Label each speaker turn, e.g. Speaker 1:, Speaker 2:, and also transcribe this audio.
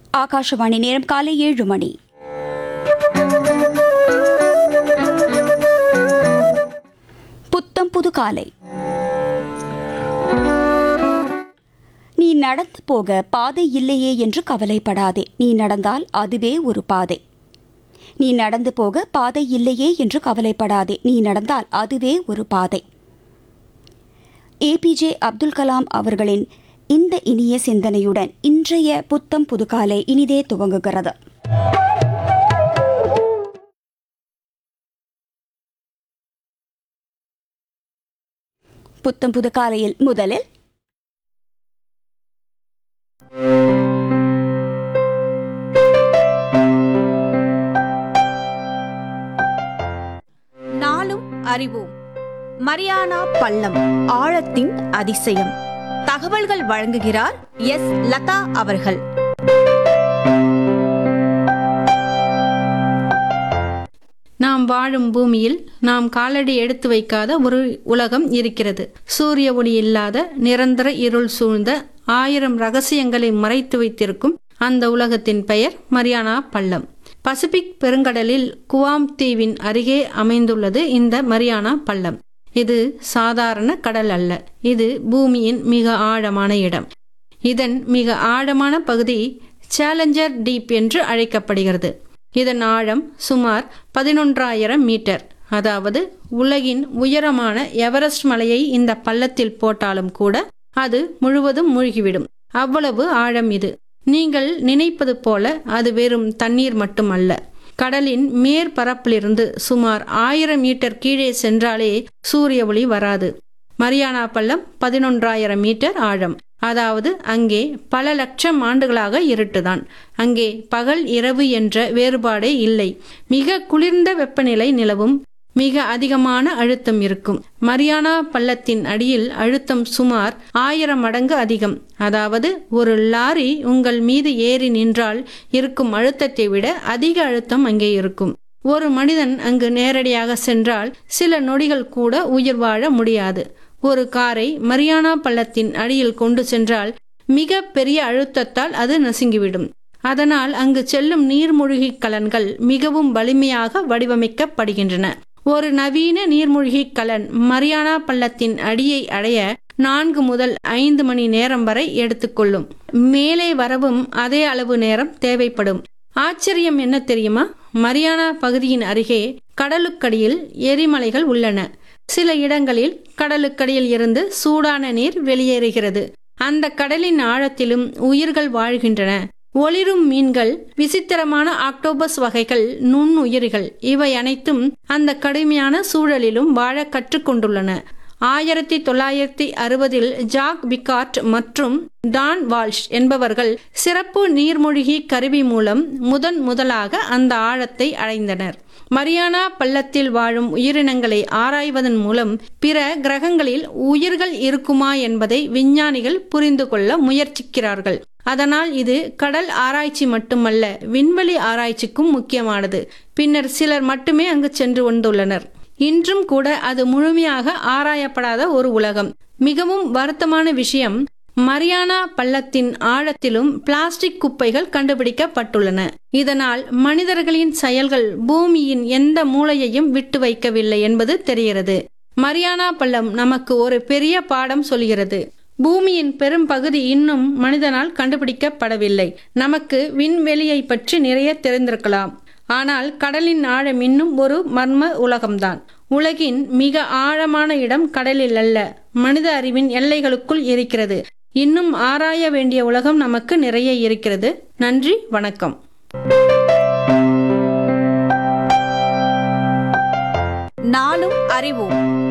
Speaker 1: ஆகாஷவாணி நேரம் காலை ஏழு மணி புத்தம் புது காலை நீ நடந்து போக பாதை இல்லையே என்று கவலைப்படாதே நீ நடந்தால் அதுவே ஒரு பாதை நீ நடந்து போக பாதை இல்லையே என்று கவலைப்படாதே நீ நடந்தால் அதுவே ஒரு பாதை ஏபிஜே அப்துல் கலாம் அவர்களின் இந்த இனிய சிந்தனையுடன் இன்றைய புத்தம் புதுகாலை இனிதே துவங்குகிறது புத்தம் புது காலையில் முதலில்
Speaker 2: நாளும் அறிவோம் மரியானா பள்ளம் ஆழத்தின் அதிசயம் தகவல்கள் வழங்குகிறார் எஸ் லதா அவர்கள்
Speaker 3: நாம் வாழும் பூமியில் நாம் காலடி எடுத்து வைக்காத ஒரு உலகம் இருக்கிறது சூரிய ஒளி இல்லாத நிரந்தர இருள் சூழ்ந்த ஆயிரம் ரகசியங்களை மறைத்து வைத்திருக்கும் அந்த உலகத்தின் பெயர் மரியானா பள்ளம் பசிபிக் பெருங்கடலில் குவாம் தீவின் அருகே அமைந்துள்ளது இந்த மரியானா பள்ளம் இது சாதாரண கடல் அல்ல இது பூமியின் மிக ஆழமான இடம் இதன் மிக ஆழமான பகுதி சேலஞ்சர் டீப் என்று அழைக்கப்படுகிறது இதன் ஆழம் சுமார் பதினொன்றாயிரம் மீட்டர் அதாவது உலகின் உயரமான எவரெஸ்ட் மலையை இந்த பள்ளத்தில் போட்டாலும் கூட அது முழுவதும் மூழ்கிவிடும் அவ்வளவு ஆழம் இது நீங்கள் நினைப்பது போல அது வெறும் தண்ணீர் மட்டுமல்ல கடலின் மேற்பரப்பிலிருந்து சுமார் ஆயிரம் மீட்டர் கீழே சென்றாலே சூரிய ஒளி வராது மரியானா பள்ளம் பதினொன்றாயிரம் மீட்டர் ஆழம் அதாவது அங்கே பல லட்சம் ஆண்டுகளாக இருட்டுதான் அங்கே பகல் இரவு என்ற வேறுபாடே இல்லை மிக குளிர்ந்த வெப்பநிலை நிலவும் மிக அதிகமான அழுத்தம் இருக்கும் மரியானா பள்ளத்தின் அடியில் அழுத்தம் சுமார் ஆயிரம் மடங்கு அதிகம் அதாவது ஒரு லாரி உங்கள் மீது ஏறி நின்றால் இருக்கும் அழுத்தத்தை விட அதிக அழுத்தம் அங்கே இருக்கும் ஒரு மனிதன் அங்கு நேரடியாக சென்றால் சில நொடிகள் கூட உயிர் வாழ முடியாது ஒரு காரை மரியானா பள்ளத்தின் அடியில் கொண்டு சென்றால் மிக பெரிய அழுத்தத்தால் அது நசுங்கிவிடும் அதனால் அங்கு செல்லும் நீர்மூழ்கி கலன்கள் மிகவும் வலிமையாக வடிவமைக்கப்படுகின்றன ஒரு நவீன நீர்மூழ்கி கலன் மரியானா பள்ளத்தின் அடியை அடைய நான்கு முதல் ஐந்து மணி நேரம் வரை எடுத்துக்கொள்ளும் மேலே வரவும் அதே அளவு நேரம் தேவைப்படும் ஆச்சரியம் என்ன தெரியுமா மரியானா பகுதியின் அருகே கடலுக்கடியில் எரிமலைகள் உள்ளன சில இடங்களில் கடலுக்கடியில் இருந்து சூடான நீர் வெளியேறுகிறது அந்த கடலின் ஆழத்திலும் உயிர்கள் வாழ்கின்றன ஒளிரும் மீன்கள் விசித்திரமான ஆக்டோபஸ் வகைகள் நுண்ணுயிர்கள் இவை அனைத்தும் அந்த கடுமையான சூழலிலும் வாழ கற்றுக்கொண்டுள்ளன ஆயிரத்தி தொள்ளாயிரத்தி அறுபதில் ஜாக் பிகாட் மற்றும் டான் வால்ஷ் என்பவர்கள் சிறப்பு நீர்மூழ்கி கருவி மூலம் முதன் முதலாக அந்த ஆழத்தை அடைந்தனர் மரியானா பள்ளத்தில் வாழும் உயிரினங்களை ஆராய்வதன் மூலம் பிற கிரகங்களில் உயிர்கள் இருக்குமா என்பதை விஞ்ஞானிகள் புரிந்து கொள்ள முயற்சிக்கிறார்கள் அதனால் இது கடல் ஆராய்ச்சி மட்டுமல்ல விண்வெளி ஆராய்ச்சிக்கும் முக்கியமானது பின்னர் சிலர் மட்டுமே அங்கு சென்று வந்துள்ளனர் இன்றும் கூட அது முழுமையாக ஆராயப்படாத ஒரு உலகம் மிகவும் வருத்தமான விஷயம் மரியானா பள்ளத்தின் ஆழத்திலும் பிளாஸ்டிக் குப்பைகள் கண்டுபிடிக்கப்பட்டுள்ளன இதனால் மனிதர்களின் செயல்கள் பூமியின் எந்த மூலையையும் விட்டு வைக்கவில்லை என்பது தெரிகிறது மரியானா பள்ளம் நமக்கு ஒரு பெரிய பாடம் சொல்கிறது பூமியின் பெரும் பகுதி இன்னும் மனிதனால் கண்டுபிடிக்கப்படவில்லை நமக்கு விண்வெளியை பற்றி நிறைய தெரிந்திருக்கலாம் ஆனால் கடலின் ஆழம் இன்னும் ஒரு மர்ம உலகம்தான் உலகின் மிக ஆழமான இடம் கடலில் அல்ல மனித அறிவின் எல்லைகளுக்குள் இருக்கிறது இன்னும் ஆராய வேண்டிய உலகம் நமக்கு நிறைய இருக்கிறது நன்றி வணக்கம்
Speaker 2: நாளும் அறிவோம்